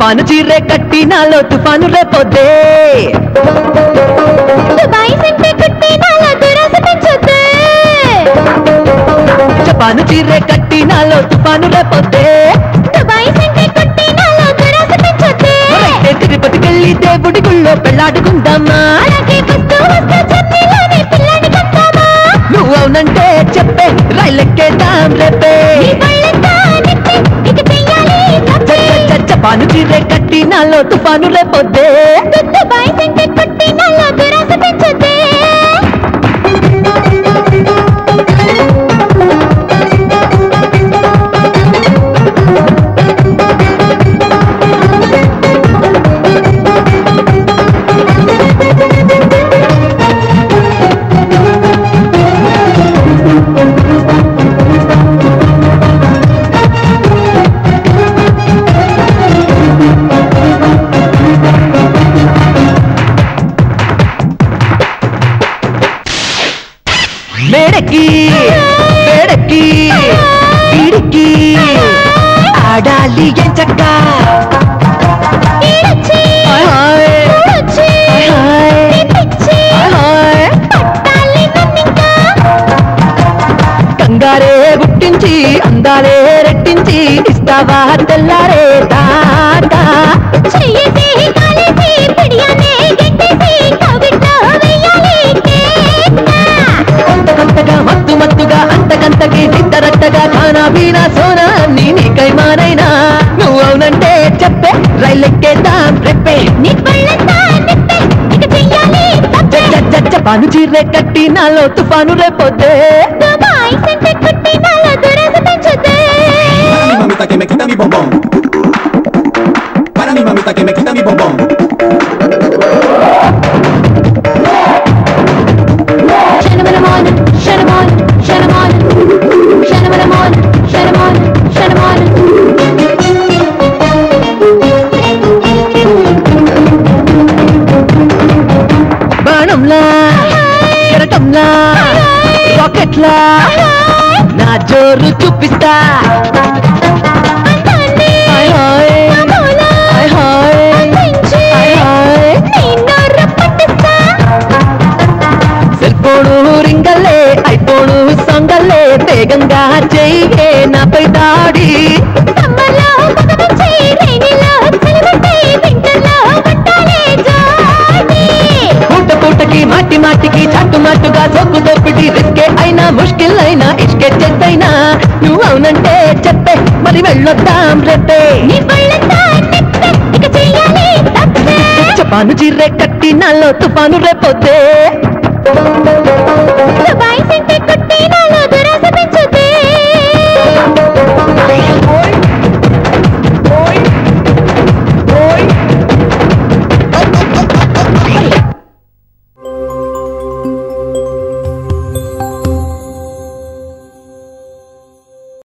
Japan చీరే కట్టి నాలో తుఫాను రేపొద్దే దుబాయ్ సెంటే కుట్టి నాలో దురాశ పెంచుద్దే జపాను చీరే కట్టి నాలో తుఫాను రేపొద్దే దుబాయ్ సెంటే కుట్టి నాలో దురాశ పెంచుద్దే రైతే తిరుపతికెళ్ళి దేవుడి గుళ్ళో పెళ్ళాడుకుందామా అలాగే వస్తూ వస్తూ చెన్నైలోనే పిల్లాడి కంటామా నువ్వు అవునంటే చెప్పే రైలెక్కేద్దాం రేపే నీ పళ్ళంతా నిప్పే ఇక చెయ్యాలి తప్పే చ- చ- చ- జపాను చీరే కట్టి నాలో తుఫాను రేపొద్దే దుబాయ్ సెంటే కుట్టి నాలో దురాశ పెంచుద్దే మేడకి వేడకి వీడికి ఆడాలి ఎంచక్క ఈడొచ్చి హాయ్ హాయ్ ఊడొచ్చి హాయ్ హాయ్ పిచ్చి హాయ్ హాయ్ పట్టాలి నన్నింకా కంగారే గుట్టించి అందాలే రెట్టించి ఇస్తావా తెల్లారే తాతా చెయ్యేసి కాలేసి పిడియానే గెట్టేసి కవిట్లో వెయ్యాలి కేక. అంతకంతగా మత్తు మత్తుగా అంతకంతకి తిద్దరట్టగా ఖానా పీనా సోనా నీ నీకై మానైనా నువ్వు అవునంటే చెప్పే రైలెక్కేద్దాం రెప్పే నీ పళ్ళంతా నిప్పే ఇక చెయ్యాలి తప్పే జపాను చీరే కట్టి నాలో తుఫాను రేపొద్దే దుబాయ్ సెంటే కుట్టి నాలో దురాశ పెంచుద్దే Para mi mamita que me quita mi bombón. Para mi mamita que me quita mi bombón. శనమనమాన శనమాన శనమాన శనమనమాన శనమాన శనమాన బాణంలా కెరటంలా రాకెట్లా నా జోరు చూపిస్తా అంతాన్ని హాయ్ హాయ్ మామూలా హాయ్ హాయ్ అందించి హాయ్ హాయ్ నిన్ను రప్పటిస్తా సెల్ ఫోను రింగల్లే ఐఫోను సంగల్లే వేగంగా చెయ్యే నాపై దాడి సమ్మర్లో పగబచ్చి రైనిలో చలిబట్టి వింటర్లో పట్టాలే జాడి పూట పూటకి మాటి మాటికి చాటు మాటుగా సోకు దోపిడి రిస్కే అయినా ముష్కిల్ అయినా ఇష్కే చేస్తైనా నువ్వు అవునంటే చెప్పే మరి వెళ్ళొద్దాం రేపే నీ పళ్ళంతా నిప్పే ఇక చెయ్యాలి తప్పే జపాను జిర్రే కట్టి నాలో తుఫాను రేపొద్దే దుబాయ్ సెంటే కుట్టి నాలో దురాశ